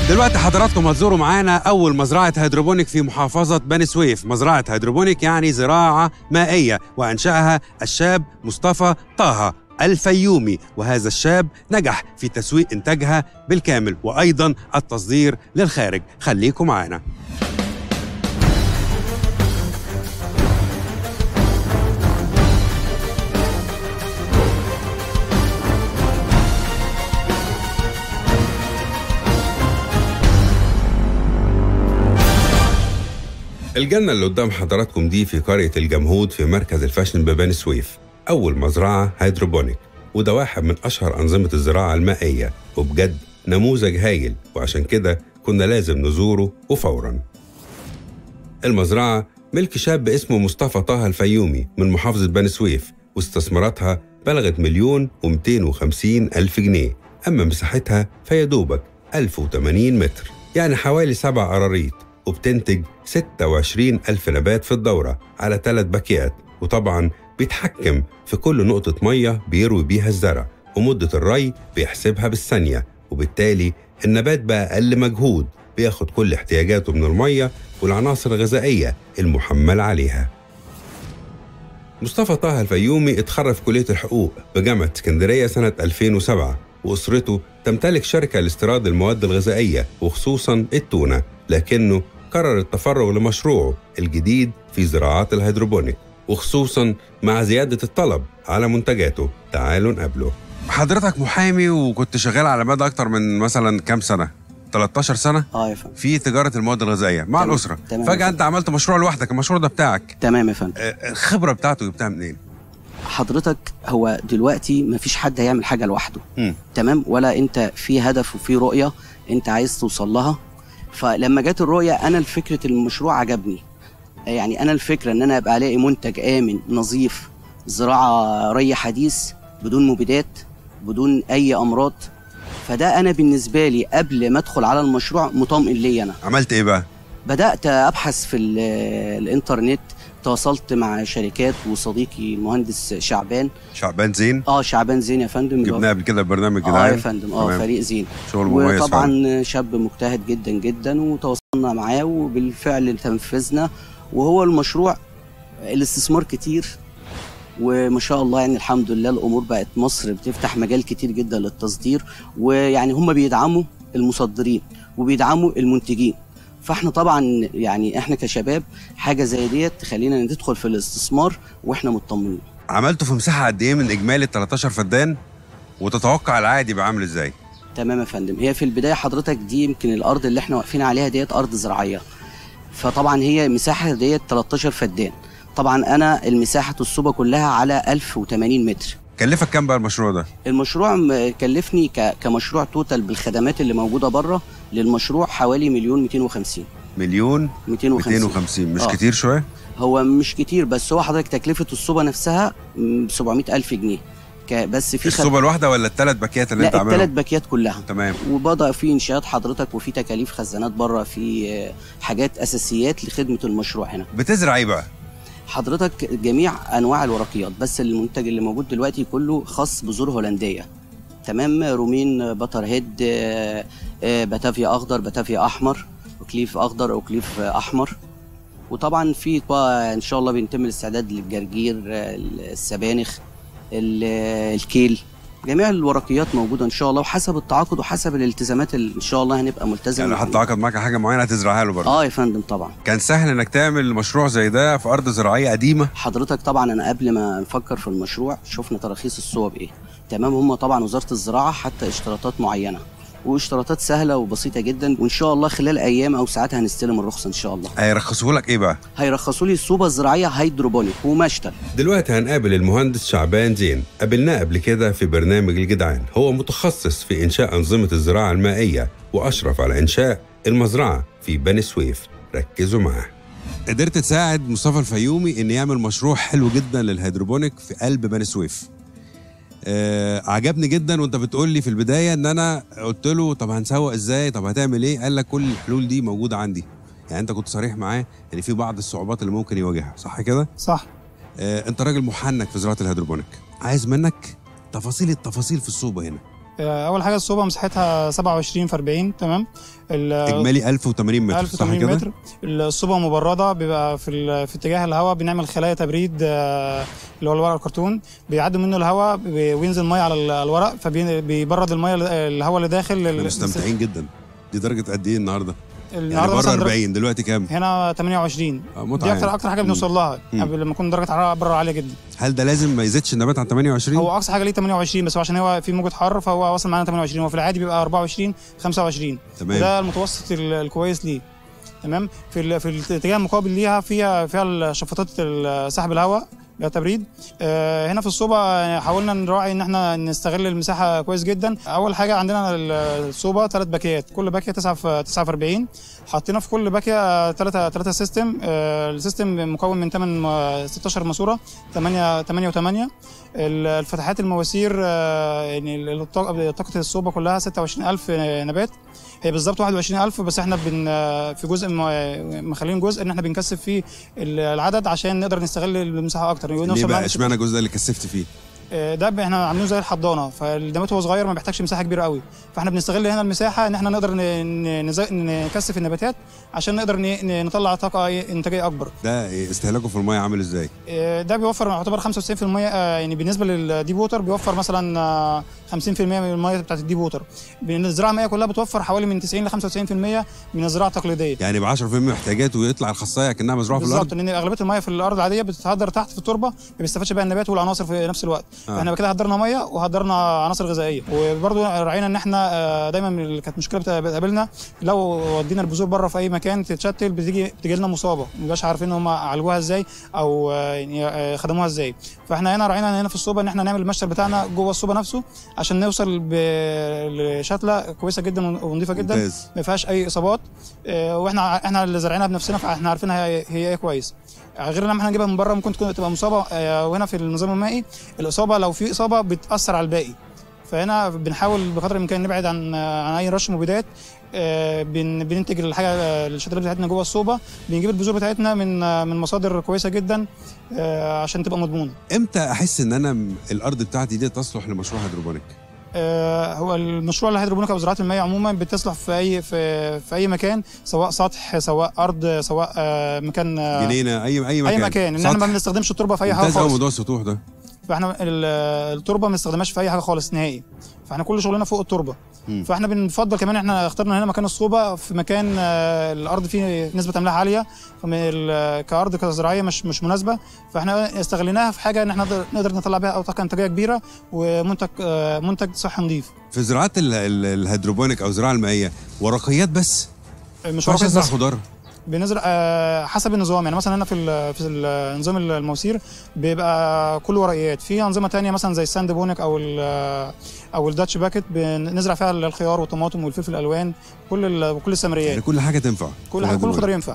دلوقتي حضراتكم هتزوروا معانا أول مزرعة هيدروبونيك في محافظة بني سويف مزرعة هيدروبونيك يعني زراعة مائية وأنشأها الشاب مصطفى طه الفيومي وهذا الشاب نجح في تسويق إنتاجها بالكامل وأيضا التصدير للخارج خليكم معانا الجنة اللي قدام حضراتكم دي في قرية الجمهود في مركز الفاشن ببني سويف أول مزرعة هيدروبونيك وده واحد من أشهر أنظمة الزراعة المائية وبجد نموذج هايل وعشان كده كنا لازم نزوره وفورا المزرعة ملك شاب اسمه مصطفى طه الفيومي من محافظة بني سويف واستثماراتها بلغت مليون ومتين وخمسين ألف جنيه أما مساحتها فهي دوبك 1080 متر يعني حوالي سبع قراريط وبتنتج 26 ألف نبات في الدورة على ثلاث باكيات وطبعا بيتحكم في كل نقطة مية بيروي بيها الزرع ومدة الري بيحسبها بالثانية وبالتالي النبات بقى أقل مجهود بياخد كل احتياجاته من المية والعناصر الغذائية المحملة عليها مصطفى طه الفيومي اتخرج في كلية الحقوق بجامعة اسكندرية سنة 2007 وأسرته تمتلك شركة لاستيراد المواد الغذائية وخصوصا التونة لكنه قرر التفرغ لمشروعه الجديد في زراعات الهيدروبونيك وخصوصا مع زيادة الطلب على منتجاته تعالوا نقابله حضرتك محامي وكنت شغال على مدى أكتر من مثلا كام سنة 13 سنة اه يا فندم في تجارة المواد الغذائية مع تمام. الأسرة تمام. فجأة أنت عملت مشروع لوحدك المشروع ده بتاعك تمام يا فندم آه، الخبرة بتاعته جبتها منين؟ حضرتك هو دلوقتي مفيش حد هيعمل حاجه لوحده مم. تمام ولا انت في هدف وفي رؤيه انت عايز توصل لها فلما جت الرؤيه انا الفكره المشروع عجبني يعني انا الفكره ان انا ابقى الاقي منتج امن نظيف زراعه ري حديث بدون مبيدات بدون اي امراض فده انا بالنسبه لي قبل ما ادخل على المشروع مطمئن ليا انا عملت إيه بقى؟ بدات ابحث في ال- الانترنت تواصلت مع شركات وصديقي المهندس شعبان شعبان زين اه شعبان زين يا فندم اللي هو- جبناه قبل كده برنامج اه جدعان يا فندم اه تمام. فريق زين شغل مميز فعلا. وطبعا شاب مجتهد جدا جدا وتواصلنا معاه وبالفعل تنفذنا وهو المشروع الاستثمار كتير وما شاء الله يعني الحمد لله الامور بقت مصر بتفتح مجال كتير جدا للتصدير ويعني هم بيدعموا المصدرين وبيدعموا المنتجين فاحنا طبعا يعني احنا كشباب حاجه زي ديت تخلينا ندخل في الاستثمار واحنا مطمنين عملته في مساحة قد إيه من إجمالي 13 فدان وتتوقع العادي يبقى عامل إزاي؟ تمام يا فندم هي في البدايه حضرتك دي يمكن الارض اللي احنا واقفين عليها ديت ارض زراعيه فطبعا هي مساحه ديت 13 فدان طبعا انا المساحه الصوبه كلها على 1080 متر كلفك كام بقى المشروع ده؟ المشروع م- كلفني ك- كمشروع توتال بالخدمات اللي موجوده بره للمشروع حوالي مليون 250 مليون 250 250 مش آه. كتير شوية؟ هو مش كتير بس هو حضرتك تكلفه الصوبه نفسها م، 700 الف جنيه ك- بس في خد... الصوبة الواحدة ولا الثلاث باكيات اللي أنت لا الثلاث عاملهم؟ باكيات كلها تمام وبدا في انشاءات حضرتك وفي تكاليف خزانات بره في آه، حاجات اساسيات لخدمه المشروع هنا بتزرع إيه بقى؟ حضرتك جميع انواع الورقيات بس المنتج اللي موجود دلوقتي كله خاص بذور هولنديه تمام رومين بتر هيد آه، آه، باتافيا اخضر باتافيا احمر اوكليف اخضر اوكليف آه، احمر وطبعا في بقى ان شاء الله بيتم الاستعداد للجرجير آه، السبانخ ال- آه، الكيل جميع الورقيات موجوده ان شاء الله وحسب التعاقد وحسب الالتزامات اللي ان شاء الله هنبقى ملتزم يعني لو حد عقد معاك على حاجة معينة هتزرعها له برضه اه يا فندم طبعا كان سهل إنك تعمل مشروع زي ده في أرض زراعية قديمة حضرتك طبعا انا قبل ما نفكر في المشروع شفنا تراخيص الصوب ايه تمام هم طبعا وزاره الزراعه حتى اشتراطات معينه واشتراطات سهله وبسيطه جدا وان شاء الله خلال ايام او ساعات هنستلم الرخصه ان شاء الله هيرخصوا لك إيه بقى؟ هيرخصوا لي الصوبه الزراعيه هيدروبونيك ومشتل دلوقتي هنقابل المهندس شعبان زين قابلناه قبل كده في برنامج الجدعان هو متخصص في إنشاء أنظمة الزراعة المائية وأشرف على إنشاء المزرعة في بني سويف ركزوا معاه قدرت تساعد مصطفى الفيومي إن يعمل مشروع حلو جدا للهيدروبونيك في قلب بني سويف آه عجبني جدا وانت بتقول لي في البدايه ان انا قلت له طب هنسوق ازاي طب هتعمل ايه قال لك كل الحلول دي موجوده عندي يعني انت كنت صريح معاه ان في بعض الصعوبات اللي ممكن يواجهها صح كده صح آه، انت راجل محنك في زراعه الهيدروبونيك عايز منك تفاصيل التفاصيل في الصوبه هنا آه، اول حاجه الصوبه مساحتها 27 في 40 تمام ال- اجمالي 1080 متر صح 1080 كده متر الصوبة مبردة بيبقى في ال- في اتجاه الهواء بنعمل خلايا تبريد آه، اللي هو الورق الكرتون بيعدي منه الهواء بي- وينزل ميه على ال- الورق فبيبرد الميه ال- الهواء اللي داخل احنا ال- مستمتعين جدا دي درجه قد ايه النهارده يعني النهارده بره مثلا درجة- 40 دلوقتي كام هنا 28 آه، دي متعه اكتر يعني. اكتر حاجه مم. بنوصل لها مم. قبل لما يكون درجه الحراره بره عاليه جدا هل ده لازم ما يزيدش النبات عن 28 هو اقصى حاجه ليه 28 بس هو عشان هو في موجه حر فهو وصل معانا 28 هو في العادي بيبقى 24 25 تمام وده المتوسط ال- الكويس ليه تمام في ال- في الاتجاه المقابل ليها فيها فيها شفاطات ال- سحب الهواء اللي هي تبريد آه، هنا في الصوبة حاولنا نراعي ان احنا نستغل المساحة كويس جدا اول حاجة عندنا ال- الصوبة ثلاث باكيات كل باكية 9 في 9 في 40 حطينا في كل باكية ثلاثة ثلاثة سيستم آه، السيستم مكون من 8 16 ماسورة 8 8 و8 الفتحات المواسير آه، يعني ال- الطاقة طاقة الصوبة كلها 26000 نبات هي بالظبط 21000 بس احنا بن في جزء م- مخلين جزء ان احنا بنكثف فيه العدد عشان نقدر نستغل المساحه اكتر ليه ونوصل بقى معانا اشمعنى الجزء ده اللي كثفت فيه آه، ده ب- احنا عاملينه زي الحضانه فالنبات وهو صغير ما بيحتاجش مساحه كبيره قوي فاحنا بنستغل هنا المساحه ان احنا نقدر ن- ن- نز- نكثف النباتات عشان نقدر ن- ن- نطلع طاقه إيه انتاجيه اكبر ده إيه استهلاكه في الميه عامل ازاي آه، ده بيوفر يعتبر 95% آه، يعني بالنسبه للديب ووتر بيوفر مثلا آه، 50% من الميه بتاعت الديب ووتر بين الزراعه المائيه كلها بتوفر حوالي من 90 ل 95% من الزراعه التقليديه يعني ب 10% احتياجاته ويطلع الخصايه كانها مزروعه في بالظبط الارض لان اغلبيه الميه في الارض العاديه بتتهدر تحت في التربه ما بيستفادش بيها النبات والعناصر في نفس الوقت آه. فاحنا كده هدرنا ميه وهدرنا عناصر غذائيه وبرضه راعينا ان احنا آه، دايما من اللي كانت مشكله بت- بتقابلنا لو ودينا البذور بره في اي مكان تتشتل بتيجي بتجي لنا مصابه ما بنبقاش عارفين هم عالجوها ازاي او آه، يعني آه، خدموها ازاي فاحنا هنا راعينا هنا في الصوبه ان احنا نعمل المشتل بتاعنا جوه الصوبه نفسه عشان نوصل ب- لشتله كويسه جدا ونظيفه جدا ممتاز ما فيهاش اي اصابات آه، واحنا احنا اللي زارعينها بنفسنا فاحنا عارفين هي هي ايه كويس غير لما احنا نجيبها من بره ممكن تكون تبقى مصابه آه، وهنا في النظام المائي الاصابه لو في اصابه بتاثر على الباقي فهنا بنحاول بقدر الامكان نبعد عن عن اي رش مبيدات آه، بن- بننتج الحاجه الشتلات بتاعتنا جوه الصوبه بنجيب البذور بتاعتنا من آه، من مصادر كويسه جدا آه، عشان تبقى مضمونه امتى احس ان انا م- الارض بتاعتي دي تصلح لمشروع هيدروبونيك آه، هو المشروع الهيدروبونيك او زراعه المياه عموما بتصلح في اي في, في اي مكان سواء سطح سواء ارض سواء آه، مكان آه، جنينه اي اي مكان اي مكان ان احنا ما سطح. بنستخدمش التربه في اي حاجه ممتاز قوي خالص موضوع السطوح ده فاحنا ال- التربه ما بنستخدمهاش في اي حاجه خالص نهائي فاحنا كل شغلنا فوق التربه مم. فاحنا بنفضل كمان احنا اخترنا هنا مكان الصوبه في مكان آه، الارض فيه نسبه املاح عاليه فمن ال- كارض كزراعيه مش مش مناسبه فاحنا استغليناها في حاجه ان احنا نقدر- نقدر نطلع بيها طاقه انتاجيه كبيره ومنتج آه، منتج صحي نظيف في زراعه ال- ال- الهيدروبونيك او الزراعه المائيه ورقيات بس مش مش ورقة ازرع بس. خضار بنزرع آه، حسب النظام يعني مثلا هنا في ال- في ال- نظام المواسير بيبقى كل ورقيات في انظمه تانية مثلا زي الساند بونك او ال- او الداتش باكت بنزرع فيها الخيار والطماطم والفلفل الالوان كل ال- كل يعني السمريات كل حاجه تنفع كل في حاجه كل الهيدروبونيك. خضار ينفع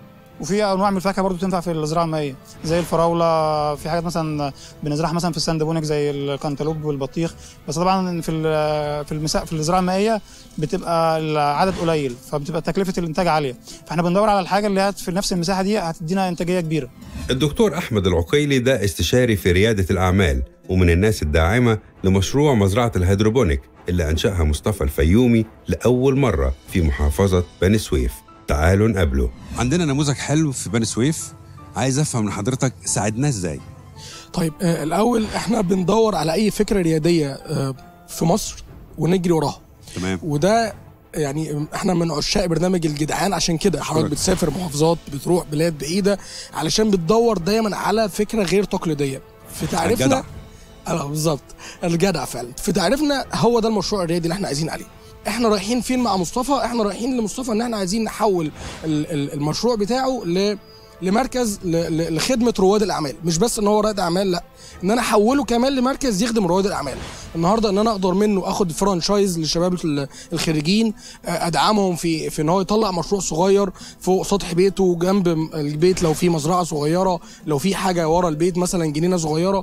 وفي انواع من الفاكهه برضو تنفع في الزراعه المائيه زي الفراوله في حاجات مثلا بنزرعها مثلا في الساند بونك زي الكنتالوب والبطيخ بس طبعا في ال- في المسا في الزراعه المائيه بتبقى العدد قليل فبتبقى تكلفه الانتاج عاليه فاحنا بندور على الحاجه اللي هت في نفس المساحه دي هتدينا انتاجيه كبيره الدكتور أحمد العقيلي ده استشاري في ريادة الأعمال ومن الناس الداعمة لمشروع مزرعة الهيدروبونيك اللي أنشأها مصطفى الفيومي لأول مرة في محافظة بني سويف تعالوا نقابله عندنا نموذج حلو في بني سويف عايز أفهم من حضرتك ساعدناه إزاي طيب آه الاول احنا بندور على اي فكره رياديه آه في مصر ونجري وراها تمام وده يعني احنا من عشاق برنامج الجدعان عشان كده حضرتك أشكرك. بتسافر محافظات بتروح بلاد بعيده علشان بتدور دايما على فكره غير تقليديه في الجدع. تعريفنا اه بالظبط الجدع فعلا في تعريفنا هو ده المشروع الريادي اللي احنا عايزين عليه احنا رايحين فين مع مصطفى احنا رايحين لمصطفى ان احنا عايزين نحول ال- ال- المشروع بتاعه ل لمركز ل- ل- لخدمه رواد الاعمال مش بس ان هو رائد اعمال لا ان انا احوله كمان لمركز يخدم رواد الاعمال النهارده ان انا اقدر منه اخد فرانشايز للشباب ال- الخريجين آه، ادعمهم في في ان هو يطلع مشروع صغير فوق سطح بيته جنب البيت لو في مزرعه صغيره لو في حاجه ورا البيت مثلا جنينه صغيره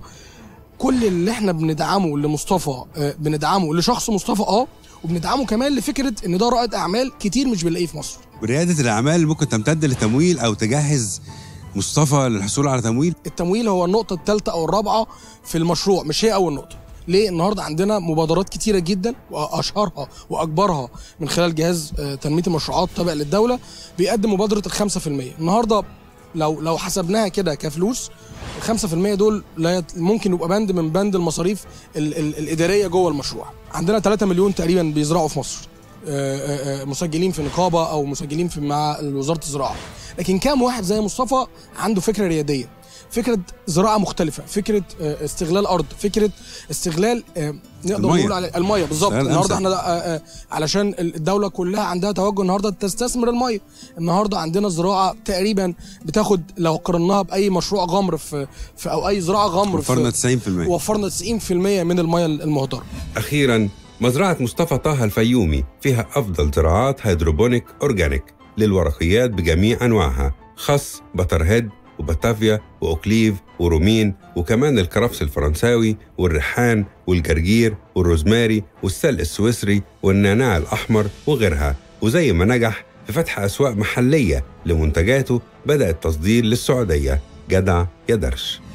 كل اللي احنا بندعمه لمصطفى آه، بندعمه لشخص مصطفى اه وبندعمه كمان لفكره ان ده رائد اعمال كتير مش بنلاقيه في مصر ريادة الأعمال ممكن تمتد لتمويل أو تجهز مصطفى للحصول على تمويل التمويل هو النقطه الثالثه او الرابعه في المشروع مش هي اول نقطه ليه النهارده عندنا مبادرات كتيره جدا واشهرها واكبرها من خلال جهاز آه، تنميه المشروعات تابع للدوله بيقدم مبادره ال 5% النهارده لو لو حسبناها كده كفلوس ال 5% دول لا يت... ممكن يبقى بند من بند المصاريف ال... ال... الاداريه جوه المشروع عندنا 3 مليون تقريبا بيزرعوا في مصر آه، آه، آه، مسجلين في نقابه او مسجلين في مع وزاره الزراعه لكن كام واحد زي مصطفى عنده فكره رياديه فكره زراعه مختلفه فكره آه، استغلال ارض فكره استغلال آه، نقدر المية. نقول على الميه بالظبط استغلال النهارده أمثل. احنا آه، آه، علشان الدوله كلها عندها توجه النهارده تستثمر الميه النهارده عندنا زراعه تقريبا بتاخد لو قارناها باي مشروع غمر في, في او اي زراعه غمر وفرنا في 90% وفرنا 90% من الميه المهدره أخيرا مزرعة مصطفى طه الفيومي فيها أفضل زراعات هيدروبونيك أورجانيك للورقيات بجميع أنواعها خس بترهيد وباتافيا وأوكليف ورومين وكمان الكرفس الفرنساوي والريحان والجرجير والروزماري والسلق السويسري والنعناع الأحمر وغيرها وزي ما نجح في فتح أسواق محلية لمنتجاته بدأ التصدير للسعودية جدع يا درش